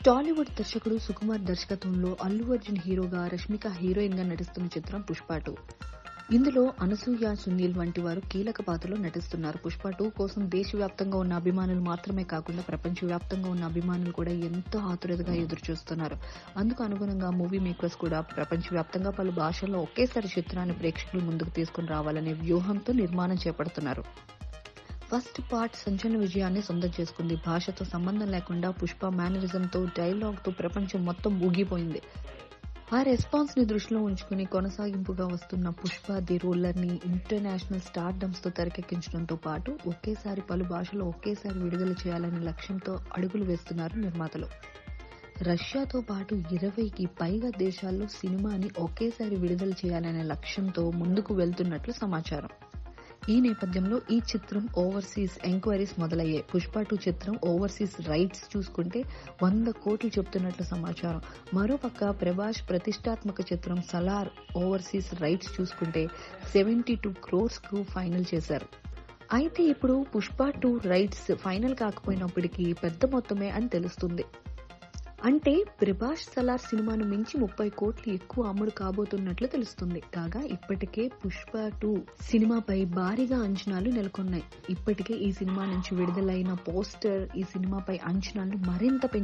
టాలీవుడ్ దర్శకుడు సుకుమార్ దర్శకత్వంలో అల్లు అర్జున్ హీరోగా రష్మిక హీరోయిన్ గా నటిస్తున్న చిత్రం పుష్ప టూ ఇందులో అనసూయ సునీల్ వంటి వారు కీలక పాత్రలో నటిస్తున్నారు పుష్ప టూ కోసం దేశవ్యాప్తంగా ఉన్న అభిమానులు మాత్రమే కాకుండా ప్రపంచవ్యాప్తంగా ఉన్న అభిమానులు కూడా ఎంతో ఆతురతగా ఎదురు చూస్తున్నారు అందుకు అనుగుణంగా మూవీ మేకర్స్ కూడా ప్రపంచవ్యాప్తంగా పలు భాషల్లో ఒకేసారి చిత్రాన్ని ప్రేక్షకుల ముందుకు తీసుకుని రావాలనే వ్యూహంతో నిర్మాణం చేపడుతున్నారు ఫస్ట్ పార్ట్ సంచలన విజయాన్ని సొంతం చేసుకుంది భాషతో సంబంధం లేకుండా పుష్ప మేనరిజంతో డైలాగ్తో ప్రపంచం మొత్తం ఊగిపోయింది ఆ రెస్పాన్స్ ని దృష్టిలో ఉంచుకుని కొనసాగింపుగా వస్తున్న పుష్ప ది రోలర్ ని ఇంటర్నేషనల్ స్టార్డమ్స్ తో తెరకెక్కించడంతో పాటు ఒకేసారి పలు భాషలో ఒకేసారి విడుదల చేయాలనే లక్ష్యంతో అడుగులు వేస్తున్నారు నిర్మాతలు రష్యాతో పాటు ఇరవైకి పైగా దేశాల్లో సినిమాని ఒకేసారి విడుదల చేయాలనే లక్ష్యంతో ముందుకు వెళ్తున్నట్లు సమాచారం ఈ నేపథ్యంలో ఈ చిత్రం ఓవర్సీస్ ఎంక్వైరీస్ మొదలయ్యాయి పుష్ప టూ చిత్రం ఓవర్సీస్ రైట్స్ చూసుకుంటే వంద కోట్లు చెప్తున్నట్లు సమాచారం మరోపక్క ప్రభాస్ ప్రతిష్టాత్మక చిత్రం సలార్ ఓవర్సీస్ రైట్స్ చూసుకుంటే సెవెంటీ టూ క్రోర్స్ కు ఫైనల్ చేశారు అయితే ఇప్పుడు పుష్ప టూ రైట్స్ ఫైనల్ కాకపోయినప్పటికీ పెద్ద మొత్తమే అని తెలుస్తుంది అంటే ప్రభాస్ సలార్ సినిమాను మించి ముప్పై కోట్లు ఎక్కువ అమ్ముడు కాబోతున్నట్లు తెలుస్తుంది కాగా ఇప్పటికే పుష్ప టూ సినిమాపై భారీగా అంచనాలు నెలకొన్నాయి ఇప్పటికే ఈ సినిమా నుంచి విడుదలైన పోస్టర్ ఈ సినిమాపై అంచనాలు మరింత